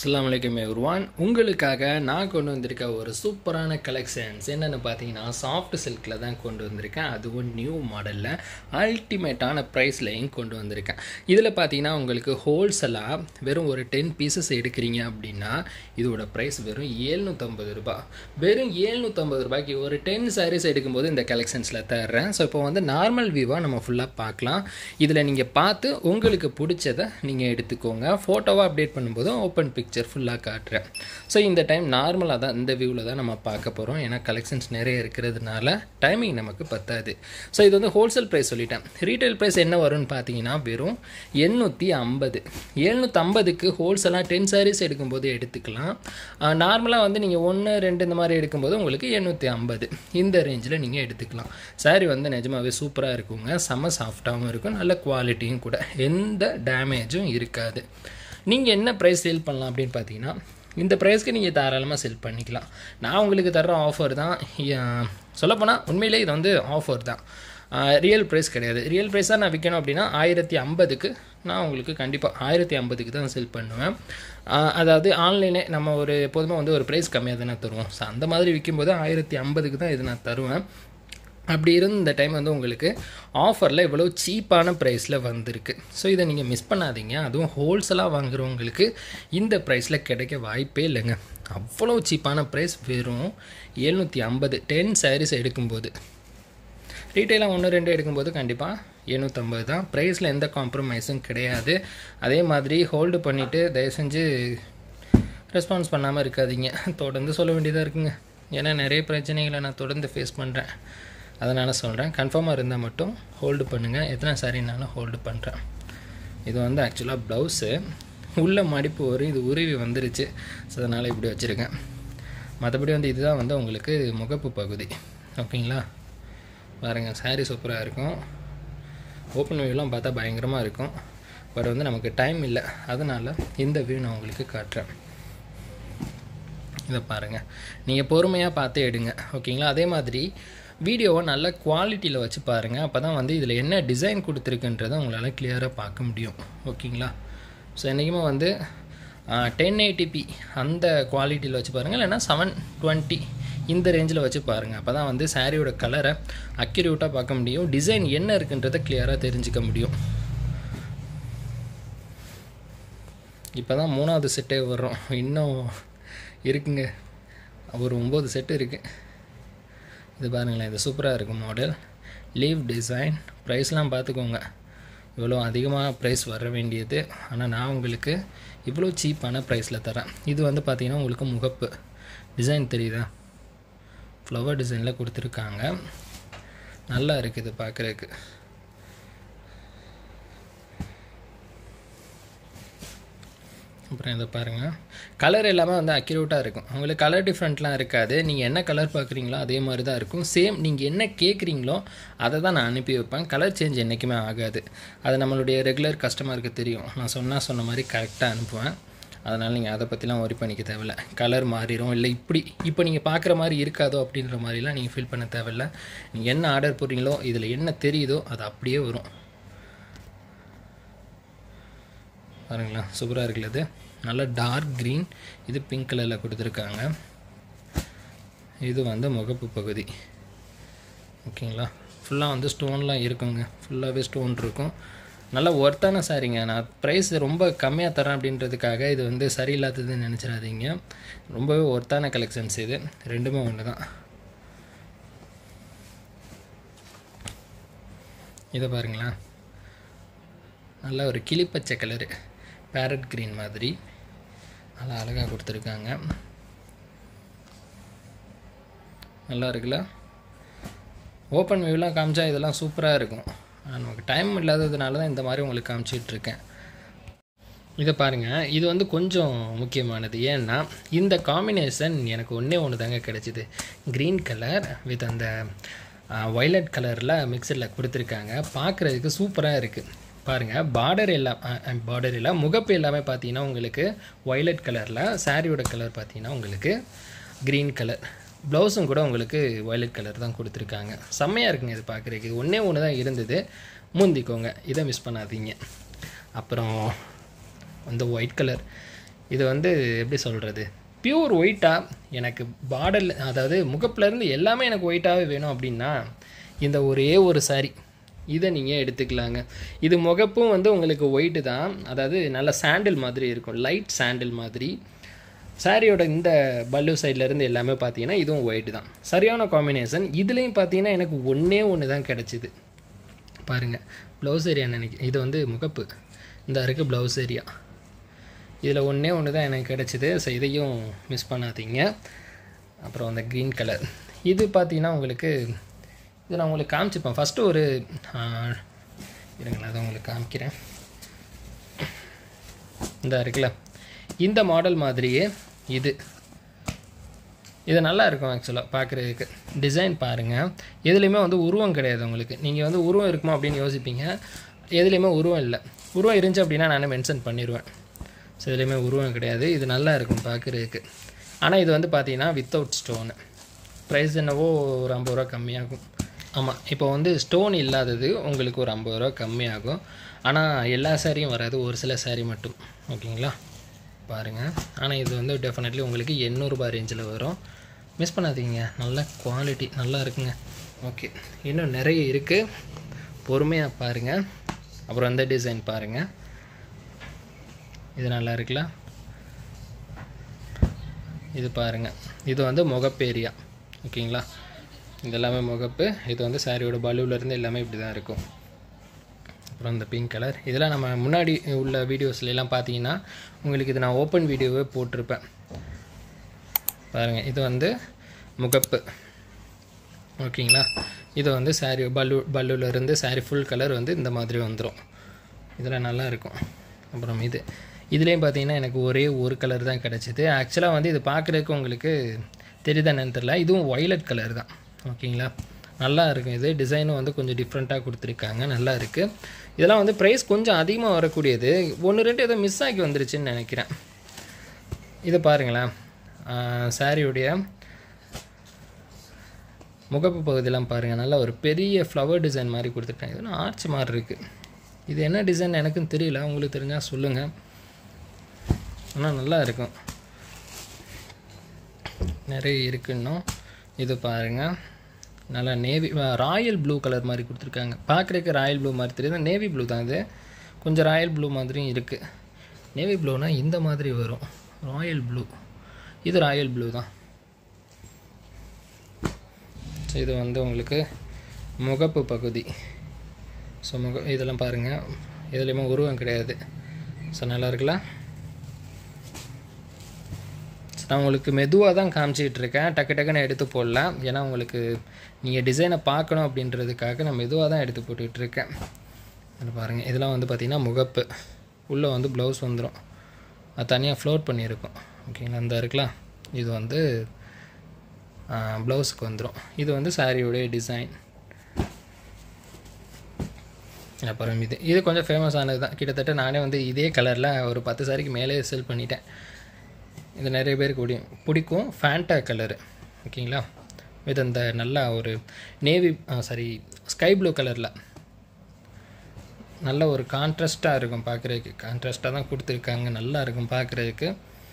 அஸ்லாம் வலைக்கம் எவ்ரிவான் உங்களுக்காக நான் கொண்டு வந்திருக்க ஒரு சூப்பரான கலெக்ஷன்ஸ் என்னென்னு பார்த்தீங்கன்னா சாஃப்ட் சில்கில் தான் கொண்டு வந்திருக்கேன் அதுவும் நியூ மாடலில் அல்டிமேட்டான ப்ரைஸ்லையும் கொண்டு வந்திருக்கேன் இதில் பார்த்தீங்கன்னா உங்களுக்கு ஹோல்சேலாக வெறும் ஒரு டென் பீசஸ் எடுக்கிறீங்க அப்படின்னா இதோட ப்ரைஸ் வெறும் ஏழ்நூற்றம்பது ரூபாய் வெறும் ஏழ்நூற்றம்பது ரூபாய்க்கு ஒரு டென் சாரீஸ் எடுக்கும்போது இந்த கலெக்ஷன்ஸில் தர்றேன் ஸோ இப்போ வந்து நார்மல் வியூவாக நம்ம ஃபுல்லாக பார்க்கலாம் இதில் நீங்கள் பார்த்து உங்களுக்கு பிடிச்சதை நீங்கள் எடுத்துக்கோங்க ஃபோட்டோவாக அப்டேட் பண்ணும்போது ஓப்பன் பிக்சர் ஃபுல்லாக காட்டுறேன் ஸோ இந்த டைம் நார்மலாக தான் இந்த வியூவில் தான் நம்ம பார்க்க போகிறோம் ஏன்னா கலெக்ஷன்ஸ் நிறைய இருக்கிறதுனால டைமிங் நமக்கு பத்தாது ஸோ இது வந்து ஹோல்சேல் ப்ரைஸ் சொல்லிட்டேன் ரீட்டைல் ப்ரைஸ் என்ன வரும்னு பார்த்தீங்கன்னா வெறும் எண்ணூற்றி ஐம்பது எழுநூற்றம்பதுக்கு ஹோல்சேலாக டென் சாரீஸ் எடுக்கும்போது எடுத்துக்கலாம் நார்மலாக வந்து நீங்கள் ஒன்று ரெண்டு இந்த மாதிரி எடுக்கும்போது உங்களுக்கு எண்ணூற்றி ஐம்பது இந்த ரேஞ்சில் நீங்கள் எடுத்துக்கலாம் சாரீ வந்து நிஜமாகவே சூப்பராக இருக்குங்க செம்ம சாஃப்டாகவும் இருக்கும் நல்ல குவாலிட்டியும் கூட எந்த டேமேஜும் இருக்காது நீங்கள் என்ன ப்ரைஸ் சேல் பண்ணலாம் அப்படின்னு பார்த்தீங்கன்னா இந்த ப்ரைஸ்க்கு நீங்கள் தாராளமாக செல் பண்ணிக்கலாம் நான் உங்களுக்கு தர்ற ஆஃபர் தான் சொல்லப்போனால் உண்மையிலே இது வந்து ஆஃபர் தான் ரியல் ப்ரைஸ் கிடையாது ரியல் ப்ரைஸாக நான் விற்கணும் அப்படின்னா ஆயிரத்தி ஐம்பதுக்கு நான் உங்களுக்கு கண்டிப்பாக ஆயிரத்தி ஐம்பதுக்கு தான் செல் பண்ணுவேன் அதாவது ஆன்லைனே நம்ம ஒரு எப்போதுமே வந்து ஒரு ப்ரைஸ் கம்மியாக தானே தருவோம் ஸோ அந்த மாதிரி விற்கும்போது ஆயிரத்தி ஐம்பதுக்கு தான் இது நான் தருவேன் அப்படி இருந்து இந்த டைம் வந்து உங்களுக்கு ஆஃபரில் இவ்வளோ சீப்பான ப்ரைஸில் வந்திருக்கு ஸோ இதை நீங்கள் மிஸ் பண்ணாதீங்க அதுவும் ஹோல்சேலாக வாங்குறவங்களுக்கு இந்த ப்ரைஸில் கிடைக்க வாய்ப்பே இல்லைங்க அவ்வளோ சீப்பான ப்ரைஸ் வெறும் எழுநூற்றி ஐம்பது டென் சாரீஸ் எடுக்கும்போது ரீட்டெயிலாக ஒன்று ரெண்டு எடுக்கும்போது கண்டிப்பாக எழுநூற்றம்பது தான் ப்ரைஸில் எந்த காம்ப்ரமைஸும் கிடையாது அதே மாதிரி ஹோல்டு பண்ணிவிட்டு தயவு செஞ்சு ரெஸ்பான்ஸ் பண்ணாமல் இருக்காதீங்க தொடர்ந்து சொல்ல வேண்டியதாக இருக்குங்க ஏன்னா நிறைய பிரச்சனைகளை நான் தொடர்ந்து ஃபேஸ் பண்ணுறேன் அதனால் சொல்கிறேன் கன்ஃபார்மாக இருந்தால் மட்டும் ஹோல்டு பண்ணுங்கள் எத்தனை சாரினாலும் ஹோல்டு பண்ணுறேன் இது வந்து ஆக்சுவலாக ப்ளவுஸு உள்ள மடிப்பு வரும் இது உருவி வந்துருச்சு ஸோ அதனால் இப்படி வச்சுருக்கேன் மற்றபடி வந்து இதுதான் வந்து உங்களுக்கு முகப்பு பகுதி ஓகேங்களா பாருங்கள் சாரீ சூப்பராக இருக்கும் ஓப்பன் வியூலாம் பார்த்தா பயங்கரமாக இருக்கும் பட் வந்து நமக்கு டைம் இல்லை அதனால் இந்த வியூ நான் உங்களுக்கு காட்டுறேன் இதை பாருங்கள் நீங்கள் பொறுமையாக பார்த்து எடுங்க ஓகேங்களா அதே மாதிரி வீடியோவை நல்ல குவாலிட்டியில் வச்சு பாருங்கள் அப்போ தான் வந்து இதில் என்ன டிசைன் கொடுத்துருக்குன்றதை உங்களால் கிளியராக பார்க்க முடியும் ஓகேங்களா ஸோ என்றைக்குமே வந்து டென் எயிட்டிபி அந்த குவாலிட்டியில் வச்சு பாருங்கள் இல்லைனா செவன் டுவெண்ட்டி இந்த ரேஞ்சில் வச்சு பாருங்கள் அப்போ தான் வந்து சாரியோட கலரை அக்யூரேட்டாக பார்க்க முடியும் டிசைன் என்ன இருக்குன்றதை கிளியராக தெரிஞ்சுக்க முடியும் இப்போ தான் மூணாவது செட்டே வர்றோம் இன்னும் இருக்குங்க ஒரு ஒம்பது செட்டு இருக்குது இது பாருங்களேன் இது சூப்பராக இருக்கும் மாடல் லீவ் டிசைன் ப்ரைஸ்லாம் பார்த்துக்கோங்க இவ்வளோ அதிகமாக ப்ரைஸ் வர வேண்டியது ஆனால் நான் உங்களுக்கு இவ்வளோ சீப்பான ப்ரைஸில் தரேன் இது வந்து பார்த்திங்கன்னா உங்களுக்கு முகப்பு டிசைன் தெரியுதா ஃப்ளவர் டிசைனில் கொடுத்துருக்காங்க நல்லா இருக்குது பார்க்குறதுக்கு அப்புறம் இதை பாருங்கள் கலர் எல்லாமே வந்து அக்யூரேட்டாக இருக்கும் உங்களுக்கு கலர் டிஃப்ரெண்ட்லாம் இருக்காது நீங்கள் என்ன கலர் பார்க்குறீங்களோ அதே மாதிரி தான் இருக்கும் சேம் நீங்கள் என்ன கேட்குறீங்களோ அதை தான் நான் அனுப்பி வைப்பேன் கலர் சேஞ்ச் என்றைக்குமே ஆகாது அது நம்மளுடைய ரெகுலர் கஸ்டமருக்கு தெரியும் நான் சொன்னால் சொன்ன மாதிரி கரெக்டாக அனுப்புவேன் அதனால் நீங்கள் அதை பற்றிலாம் ஒரி பண்ணிக்க தேவையில்ல கலர் மாறிடும் இல்லை இப்படி இப்போ நீங்கள் பார்க்குற மாதிரி இருக்காதோ அப்படின்ற மாதிரிலாம் நீங்கள் ஃபீல் பண்ண தேவையில்ல நீங்கள் என்ன ஆர்டர் போடுறீங்களோ இதில் என்ன தெரியுதோ அது அப்படியே வரும் பாருங்களா சூப்பராக இருக்குல்ல இது நல்ல டார்க் க்ரீன் இது பிங்க் கலரில் கொடுத்துருக்காங்க இது வந்து முகப்பு பகுதி ஓகேங்களா ஃபுல்லாக வந்து ஸ்டோன்லாம் இருக்குங்க ஃபுல்லாகவே ஸ்டோன் இருக்கும் நல்ல ஒர்த்தான சாரிங்க நான் ப்ரைஸ் ரொம்ப கம்மியாக தரேன் அப்படின்றதுக்காக இது வந்து சரியில்லாததுன்னு நினச்சிடாதீங்க ரொம்பவே ஒர்த்தான கலெக்ஷன்ஸ் இது ரெண்டுமே ஒன்று தான் இதை பாருங்களேன் நல்ல ஒரு கிளிப்பச்சை கலரு பேரட் க்ரீன் மாதிரி நல்லா அழகாக கொடுத்துருக்காங்க நல்லா இருக்குல்ல ஓப்பன் வியூலாம் காமிச்சா இதெல்லாம் சூப்பராக இருக்கும் நமக்கு டைம் இல்லாததுனால தான் இந்த மாதிரி உங்களுக்கு காமிச்சிட்ருக்கேன் இதை பாருங்கள் இது வந்து கொஞ்சம் முக்கியமானது ஏன்னா இந்த காம்பினேஷன் எனக்கு ஒன்றே ஒன்று தாங்க கிடச்சிது க்ரீன் கலர் வித் அந்த ஒய்லட் கலரில் மிக்சரில் கொடுத்துருக்காங்க பார்க்குறதுக்கு சூப்பராக இருக்குது பாருங்கள் பார்டர் எல்லாம் பார்டர் எல்லாம் முகப்பு எல்லாமே பார்த்தீங்கன்னா உங்களுக்கு ஒய்லட் கலரில் சாரியோட கலர் பார்த்தீங்கன்னா உங்களுக்கு க்ரீன் கலர் ப்ளவுஸும் கூட உங்களுக்கு வயலட் கலர் தான் கொடுத்துருக்காங்க செம்மையாக இருக்குங்க இது பார்க்குறதுக்கு இது ஒன்றே ஒன்று தான் இருந்தது முந்திக்கோங்க இதை மிஸ் பண்ணாதீங்க அப்புறம் அந்த ஒயிட் கலர் இது வந்து எப்படி சொல்கிறது பியூர் ஒயிட்டாக எனக்கு பாடல் அதாவது முகப்புலேருந்து எல்லாமே எனக்கு ஒயிட்டாகவே வேணும் அப்படின்னா இந்த ஒரே ஒரு saree இதை நீங்கள் எடுத்துக்கலாங்க இது முகப்பும் வந்து உங்களுக்கு ஒயிட்டு தான் அதாவது நல்ல சாண்டில் மாதிரி இருக்கும் லைட் சாண்டில் மாதிரி சாரியோட இந்த பல்லு சைட்லேருந்து எல்லாமே பார்த்தீங்கன்னா இதுவும் ஒயிட் தான் சரியான காம்பினேஷன் இதுலேயும் பார்த்தீங்கன்னா எனக்கு ஒன்றே ஒன்று தான் கிடச்சிது பாருங்கள் ப்ளவுஸ் ஏரியா நினைக்கிறேன் இது வந்து முகப்பு இந்த இருக்குது ப்ளவுஸ் ஏரியா இதில் ஒன்றே ஒன்று தான் எனக்கு கிடச்சிது ஸோ இதையும் மிஸ் பண்ணாதீங்க அப்புறம் அந்த க்ரீன் கலர் இது பார்த்தீங்கன்னா உங்களுக்கு இது நான் உங்களுக்கு காமிச்சிப்பேன் ஃபஸ்ட்டு ஒரு ஆஹ், இருங்க நான் அதை உங்களுக்கு காமிக்கிறேன் இந்த இருக்குல்ல இந்த மாடல் மாதிரியே இது இது நல்லா இருக்கும் ஆக்சுவலாக பார்க்குறதுக்கு டிசைன் பாருங்கள் எதுலேயுமே வந்து உருவம் கிடையாது உங்களுக்கு நீங்கள் வந்து உருவம் இருக்குமா அப்படின்னு யோசிப்பீங்க எதுலேயுமே உருவம் இல்லை உருவம் இருந்துச்சு அப்படின்னா நானே மென்ஷன் பண்ணிடுவேன் ஸோ இதுலேயுமே உருவம் கிடையாது இது நல்லா இருக்கும் பார்க்குறதுக்கு ஆனால் இது வந்து பார்த்தீங்கன்னா வித்தவுட் ஸ்டோனு ப்ரைஸ் என்னவோ ஒரு ஐம்பது ரூபா கம்மியாகும் ஆமாம் இப்போ வந்து ஸ்டோன் இல்லாதது உங்களுக்கு ஒரு ஐம்பது ரூபா கம்மியாகும் ஆனால் எல்லா சாரியும் வராது ஒரு சில சாரி மட்டும் ஓகேங்களா பாருங்கள் ஆனால் இது வந்து டெஃபினெட்லி உங்களுக்கு எண்ணூறுபா ரேஞ்சில் வரும் மிஸ் பண்ணாதீங்க நல்ல குவாலிட்டி நல்லா இருக்குங்க ஓகே இன்னும் நிறைய இருக்குது பொறுமையாக பாருங்கள் அப்புறம் அந்த டிசைன் பாருங்கள் இது நல்லா இருக்குல்ல இது பாருங்கள் இது வந்து முகப்பு ஏரியா ஓகேங்களா இது எல்லாமே முகப்பு இது வந்து சாரியோட பலூலேருந்து எல்லாமே இப்படி தான் இருக்கும் அப்புறம் இந்த பிங்க் கலர் இதெல்லாம் நம்ம முன்னாடி உள்ள வீடியோஸ்ல எல்லாம் பார்த்தீங்கன்னா உங்களுக்கு இது நான் ஓப்பன் வீடியோவே போட்டிருப்பேன் பாருங்கள் இது வந்து முகப்பு ஓகேங்களா இது வந்து சாரி பல்லு பல்லுலேருந்து சாரி ஃபுல் கலர் வந்து இந்த மாதிரி வந்துடும் இதெல்லாம் நல்லா இருக்கும் அப்புறம் இது இதுலேயும் பார்த்தீங்கன்னா எனக்கு ஒரே ஒரு கலர் தான் கிடச்சிது ஆக்சுவலாக வந்து இது பார்க்குறதுக்கு உங்களுக்கு தெரியுதா என்னன்னு தெரியல இதுவும் ஒய்லட் கலர் தான் ஓகேங்களா நல்லா இருக்கும் இது டிசைனும் வந்து கொஞ்சம் டிஃப்ரெண்ட்டாக கொடுத்துருக்காங்க நல்லா இருக்குது இதெல்லாம் வந்து ப்ரைஸ் கொஞ்சம் அதிகமாக வரக்கூடியது ஒன்று ரெண்டு ஏதோ மிஸ் ஆகி வந்துருச்சுன்னு நினைக்கிறேன் இது பாருங்களேன் சாரியுடைய முகப்பு பகுதியெல்லாம் பாருங்கள் நல்லா ஒரு பெரிய ஃப்ளவர் டிசைன் மாதிரி கொடுத்துருக்காங்க இது ஆர்ச் மாதிரி இருக்குது இது என்ன டிசைன் எனக்கும் தெரியல உங்களுக்கு தெரிஞ்சால் சொல்லுங்கள் ஆனால் நல்லா இருக்கும் நிறைய இருக்கு இன்னும் இது பாருங்கள் நல்லா நேவி ராயல் ப்ளூ கலர் மாதிரி கொடுத்துருக்காங்க பார்க்குறதுக்கு ராயல் ப்ளூ மாதிரி தெரியுது நேவி ப்ளூ தான் இது கொஞ்சம் ராயல் ப்ளூ மாதிரியும் இருக்குது நேவி ப்ளூனா இந்த மாதிரி வரும் ராயல் ப்ளூ இது ராயல் ப்ளூ தான் ஸோ இது வந்து உங்களுக்கு முகப்பு பகுதி ஸோ முக இதெல்லாம் பாருங்கள் இதுலேயுமே உருவம் கிடையாது ஸோ நல்லா இருக்குல்ல So, நான் உங்களுக்கு மெதுவாக தான் காமிச்சிக்கிட்டு இருக்கேன் டக்கு டக்குன்னு எடுத்து போடலாம் ஏன்னா உங்களுக்கு நீங்கள் டிசைனை பார்க்கணும் அப்படின்றதுக்காக நான் மெதுவாக தான் எடுத்து போட்டுக்கிட்டு இருக்கேன் இதில் பாருங்கள் இதெல்லாம் வந்து பார்த்திங்கன்னா முகப்பு உள்ளே வந்து ப்ளவுஸ் வந்துடும் அது தனியாக ஃப்ளோட் பண்ணியிருக்கும் ஓகேங்களா இந்த இருக்கலாம் இது வந்து ப்ளவுஸுக்கு வந்துடும் இது வந்து சாரியோடைய டிசைன் அப்புறம் இது இது கொஞ்சம் ஃபேமஸ் ஆனது தான் கிட்டத்தட்ட நானே வந்து இதே கலரில் ஒரு பத்து சாரிக்கு மேலே செல் பண்ணிட்டேன் இது நிறைய பேருக்கு பிடிக்கும் பிடிக்கும் ஃபேண்டா கலரு ஓகேங்களா இது அந்த நல்லா ஒரு நேவி சாரி ஸ்கை ப்ளூ கலரில் நல்ல ஒரு கான்ட்ராஸ்ட்டாக இருக்கும் பார்க்குறதுக்கு கான்ட்ராஸ்ட்டாக தான் கொடுத்துருக்காங்க நல்லா இருக்கும் பார்க்குறதுக்கு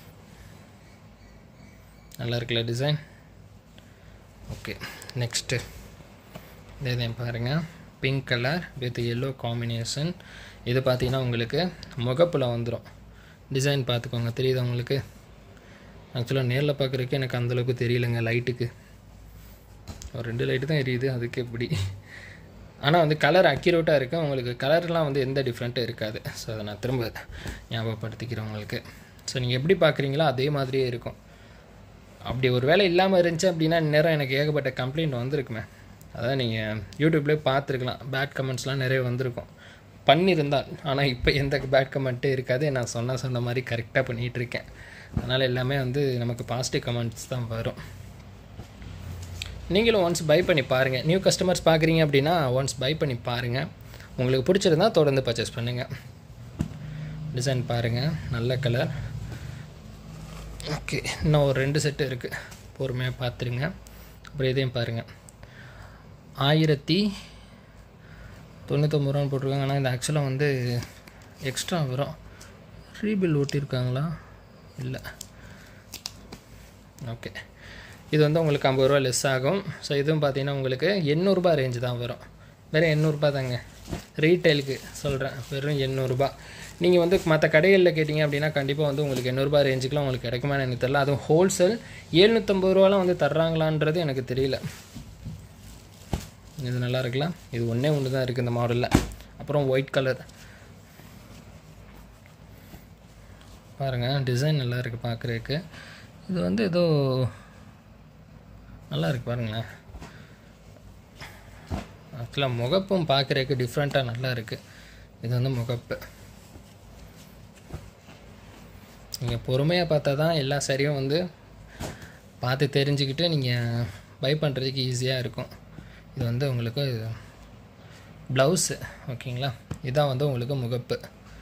நல்லா இருக்குல்ல டிசைன் ஓகே நெக்ஸ்ட்டு இதையும் பாருங்கள் pink colour with yellow combination இது பார்த்தீங்கன்னா உங்களுக்கு முகப்பில் வந்துடும் டிசைன் பார்த்துக்கோங்க தெரியுதா உங்களுக்கு ஆக்சுவலாக நேரில் பார்க்குறதுக்கு எனக்கு அந்தளவுக்கு தெரியலங்க லைட்டுக்கு ஒரு ரெண்டு லைட்டு தான் எரியுது அதுக்கு எப்படி ஆனால் வந்து கலர் அக்யூரேட்டாக இருக்குது உங்களுக்கு கலர்லாம் வந்து எந்த டிஃப்ரெண்ட்டும் இருக்காது ஸோ அதை நான் திரும்ப ஞாபகப்படுத்திக்கிறேன் உங்களுக்கு ஸோ நீங்கள் எப்படி பார்க்குறீங்களோ அதே மாதிரியே இருக்கும் அப்படி ஒரு வேலை இல்லாமல் இருந்துச்சு அப்படின்னா நேரம் எனக்கு ஏகப்பட்ட கம்ப்ளைண்ட் வந்திருக்குமே அதான் நீங்கள் யூடியூப்லேயே பார்த்துருக்கலாம் பேட் கமெண்ட்ஸ்லாம் நிறைய வந்திருக்கும் பண்ணியிருந்தால் ஆனால் இப்போ எந்த பேட் கமெண்ட்டே இருக்காது நான் சொன்ன சொன்ன மாதிரி கரெக்டாக பண்ணிகிட்டு இருக்கேன் அதனால் எல்லாமே வந்து நமக்கு பாசிட்டிவ் கமெண்ட்ஸ் தான் வரும் நீங்களும் ஒன்ஸ் பை பண்ணி பாருங்கள் நியூ கஸ்டமர்ஸ் பார்க்குறீங்க அப்படின்னா ஒன்ஸ் பை பண்ணி பாருங்கள் உங்களுக்கு பிடிச்சிருந்தா தொடர்ந்து பர்ச்சேஸ் பண்ணுங்கள் டிசைன் பாருங்கள் நல்ல கலர் ஓகே இன்னும் ஒரு ரெண்டு செட்டு இருக்குது பொறுமையாக பார்த்துருங்க அப்புறம் இதையும் பாருங்கள் ஆயிரத்தி தொண்ணூத்தொம்பது ரூபான்னு போட்டிருக்காங்க ஆனால் இது ஆக்சுவலாக வந்து எக்ஸ்ட்ரா வரும் ரீபில் ஓட்டியிருக்காங்களா இல்லை ஓகே இது வந்து உங்களுக்கு ஐம்பது ரூபா லெஸ் ஆகும் ஸோ இதுவும் பார்த்தீங்கன்னா உங்களுக்கு எண்ணூறுபா ரேஞ்சு தான் வரும் வெறும் எண்ணூறுபா தாங்க ரீட்டைலுக்கு சொல்கிறேன் வெறும் எண்ணூறுபா நீங்கள் வந்து மற்ற கடைகளில் கேட்டிங்க அப்படின்னா கண்டிப்பாக வந்து உங்களுக்கு எண்ணூறுபா ரேஞ்சுக்குலாம் உங்களுக்கு கிடைக்குமான்னு எனக்கு தெரியல அதுவும் ஹோல்சேல் ஏழ்நூற்றம்பது ரூபாலாம் வந்து தர்றாங்களான்றது எனக்கு தெரியல இது நல்லா இருக்கலாம் இது ஒன்றே ஒன்று தான் இருக்குது இந்த மாடலில் அப்புறம் ஒயிட் கலர் பாருங்கள் டிசைன் நல்லா இருக்குது பார்க்குறதுக்கு இது வந்து ஏதோ நல்லா இருக்கு பாருங்களேன் ஆக்சுவலாக முகப்பும் பார்க்குறதுக்கு டிஃப்ரெண்ட்டாக நல்லா இருக்குது இது வந்து முகப்பு நீங்கள் பொறுமையாக பார்த்தா தான் எல்லா சரியும் வந்து பார்த்து தெரிஞ்சுக்கிட்டு நீங்கள் பை பண்ணுறதுக்கு ஈஸியாக இருக்கும் இது வந்து உங்களுக்கு ப்ளவுஸு ஓகேங்களா இதான் வந்து உங்களுக்கு முகப்பு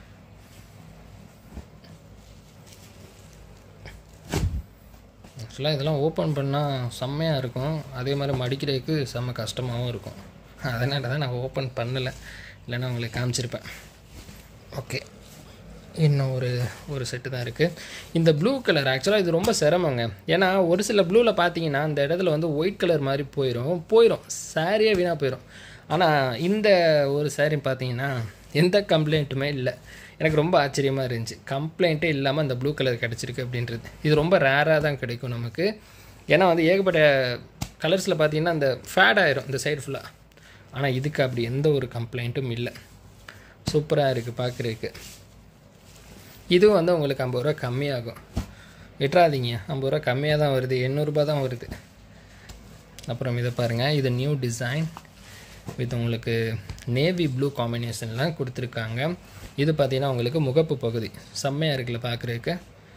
ஆக்சுவலாக இதெல்லாம் ஓப்பன் பண்ணால் செம்மையாக இருக்கும் அதே மாதிரி மடிக்கிறதுக்கு செம்ம கஷ்டமாகவும் இருக்கும் அதனால தான் நான் ஓப்பன் பண்ணலை இல்லைன்னா உங்களுக்கு காமிச்சிருப்பேன் ஓகே இன்னும் ஒரு ஒரு செட்டு தான் இருக்குது இந்த ப்ளூ கலர் ஆக்சுவலாக இது ரொம்ப சிரமங்க ஏன்னா ஒரு சில ப்ளூவில் பார்த்தீங்கன்னா அந்த இடத்துல வந்து ஒயிட் கலர் மாதிரி போயிடும் போயிடும் சாரியே வீணாக போயிடும் ஆனால் இந்த ஒரு சாரி பார்த்தீங்கன்னா எந்த கம்ப்ளைண்ட்டுமே இல்லை எனக்கு ரொம்ப ஆச்சரியமாக இருந்துச்சு கம்ப்ளைண்ட்டே இல்லாமல் அந்த ப்ளூ கலர் கிடச்சிருக்கு அப்படின்றது இது ரொம்ப ரேராக தான் கிடைக்கும் நமக்கு ஏன்னா வந்து ஏகப்பட்ட கலர்ஸில் பார்த்தீங்கன்னா அந்த ஃபேட் ஆயிரும் இந்த சைடு ஃபுல்லாக ஆனால் இதுக்கு அப்படி எந்த ஒரு கம்ப்ளைண்ட்டும் இல்லை சூப்பராக இருக்குது பார்க்குறதுக்கு இதுவும் வந்து உங்களுக்கு ஐம்பது ரூபா கம்மியாகும் விட்டுறாதீங்க ஐம்பது ரூபா கம்மியாக தான் வருது எண்ணூறுபா தான் வருது அப்புறம் இதை பாருங்கள் இது நியூ டிசைன் வித் உங்களுக்கு நேவி ப்ளூ காம்பினேஷன்லாம் கொடுத்துருக்காங்க இது பார்த்தீங்கன்னா உங்களுக்கு முகப்பு பகுதி செம்மையாக இருக்குல்ல பார்க்குறதுக்கு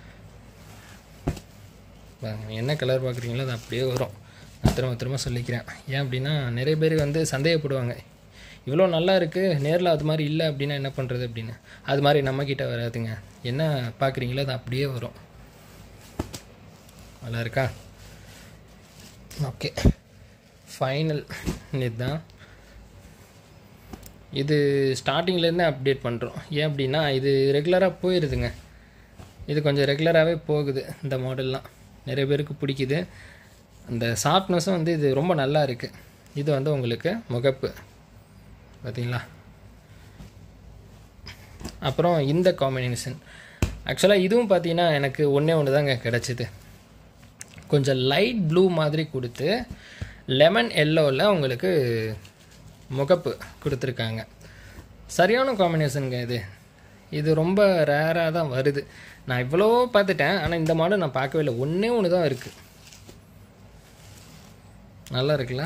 பாருங்க என்ன கலர் பார்க்குறீங்களோ அது அப்படியே வரும் நான் திரும்ப திரும்ப சொல்லிக்கிறேன் ஏன் அப்படின்னா நிறைய பேர் வந்து சந்தேகப்படுவாங்க இவ்வளோ நல்லா இருக்குது நேரில் அது மாதிரி இல்லை அப்படின்னா என்ன பண்ணுறது அப்படின்னு அது மாதிரி நம்மக்கிட்ட வராதுங்க என்ன பார்க்குறீங்களோ அது அப்படியே வரும் நல்லா இருக்கா ஓகே ஃபைனல் இதுதான் இது ஸ்டார்டிங்லேருந்தே அப்டேட் பண்ணுறோம் ஏன் அப்படின்னா இது ரெகுலராக போயிடுதுங்க இது கொஞ்சம் ரெகுலராகவே போகுது இந்த மாடல்லாம் நிறைய பேருக்கு பிடிக்குது அந்த சாஃப்ட்னஸும் வந்து இது ரொம்ப நல்லா இருக்குது இது வந்து உங்களுக்கு முகப்பு பார்த்தீங்களா அப்புறம் இந்த காம்பினேஷன் ஆக்சுவலாக இதுவும் பார்த்தீங்கன்னா எனக்கு ஒன்றே ஒன்று தாங்க கிடச்சிது கொஞ்சம் லைட் ப்ளூ மாதிரி கொடுத்து லெமன் எல்லோவில் உங்களுக்கு முகப்பு கொடுத்துருக்காங்க சரியான காம்பினேஷனுங்க இது இது ரொம்ப ரேராக தான் வருது நான் இவ்வளோ பார்த்துட்டேன் ஆனால் இந்த மாடல் நான் பார்க்கவே இல்லை ஒன்றே ஒன்று தான் இருக்குது நல்லா இருக்குல்ல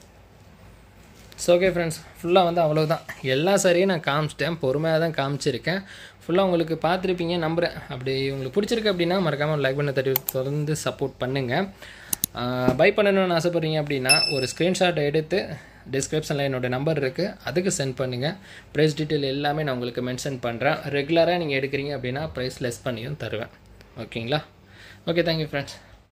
ஸோ ஓகே ஃப்ரெண்ட்ஸ் ஃபுல்லாக வந்து அவ்வளோதான் எல்லா சாரியும் நான் காமிச்சிட்டேன் பொறுமையாக தான் காமிச்சிருக்கேன் ஃபுல்லாக உங்களுக்கு பார்த்துருப்பீங்க நம்புகிறேன் அப்படி உங்களுக்கு பிடிச்சிருக்கு அப்படின்னா மறக்காமல் லைக் பண்ண தட்டி தொடர்ந்து சப்போர்ட் பண்ணுங்கள் பை பண்ணணும்னு ஆசைப்பட்றீங்க அப்படின்னா ஒரு ஸ்க்ரீன்ஷாட் எடுத்து டிஸ்கிரிப்ஷனில் என்னோடய நம்பர் இருக்குது அதுக்கு சென்ட் பண்ணுங்கள் ப்ரைஸ் டீட்டெயில் எல்லாமே நான் உங்களுக்கு மென்ஷன் பண்ணுறேன் ரெகுலராக நீங்கள் எடுக்கிறீங்க அப்படின்னா ப்ரைஸ் லெஸ் பண்ணியும் தருவேன் ஓகேங்களா ஓகே தேங்க்யூ ஃப்ரெண்ட்ஸ்